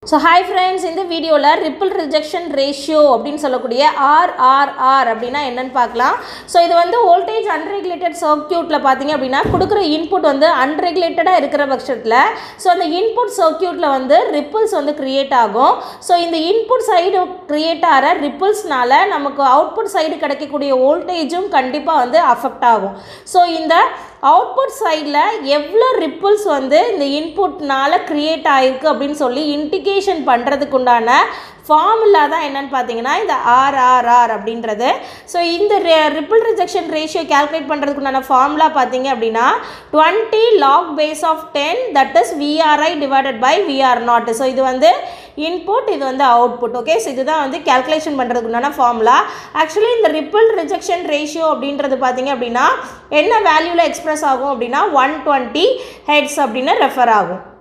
so hi friends இந்த வீடியோவில் ripple rejection ratio அப்படின்னு சொல்லக்கூடிய ஆர்ஆர்ஆர் அப்படின்னா என்னன்னு பார்க்கலாம் ஸோ இது வந்து வோல்டேஜ் அன்ரெகுலேட்டட் சர்க்கியூட்டில் பார்த்தீங்க அப்படின்னா கொடுக்குற இன்புட் வந்து அன்ரெகுலேட்டடாக இருக்கிற பட்சத்தில் ஸோ அந்த இன்புட் சர்க்கியூட்டில் வந்து ரிப்பிள்ஸ் வந்து க்ரியேட் ஆகும் ஸோ இந்த இன்புட் சைடு க்ரியேட் ஆகிற ரிப்பிள்ஸ்னால நமக்கு அவுட்புட் சைடு கிடைக்கக்கூடிய வோல்டேஜும் கண்டிப்பாக வந்து அஃபெக்ட் ஆகும் ஸோ இந்த அவுட்புட் சைடில் எவ்வளோ ரிப்பிள்ஸ் வந்து இந்த இன்புட்னால க்ரியேட் ஆகிருக்கு அப்படின்னு சொல்லி இண்டிகேஷன் பண்ணுறதுக்கு உண்டான ஃபார்முலா தான் என்னன்னு பார்த்தீங்கன்னா இந்த ஆர்ஆர்ஆர் அப்படின்றது ஸோ இந்த ரிப்பிள் ரிஜெக்ஷன் ரேஷியோ கேல்குலேட் பண்ணுறதுக்கு உண்டான ஃபார்முலா பார்த்தீங்க அப்படின்னா twenty log base of ten that is VRI divided by VR naught so இது வந்து இன்புட் இது வந்து அவுட்புட் ஓகே ஸோ இதுதான் வந்து கேல்குலேஷன் பண்ணுறதுக்கு உண்டான ஃபார்முலா ஆக்சுவலி இந்த ரிப்பிள் ரிஜெக்ஷன் ரேஷியோ அப்படின்றது பார்த்தீங்க அப்படின்னா என்ன வேல்யூவில் எக்ஸ்பிரஸ் ஆகும் அப்படின்னா ஒன் டுவெண்ட்டி ஹெட்ஸ் அப்படின்னு ரெஃபர் ஆகும்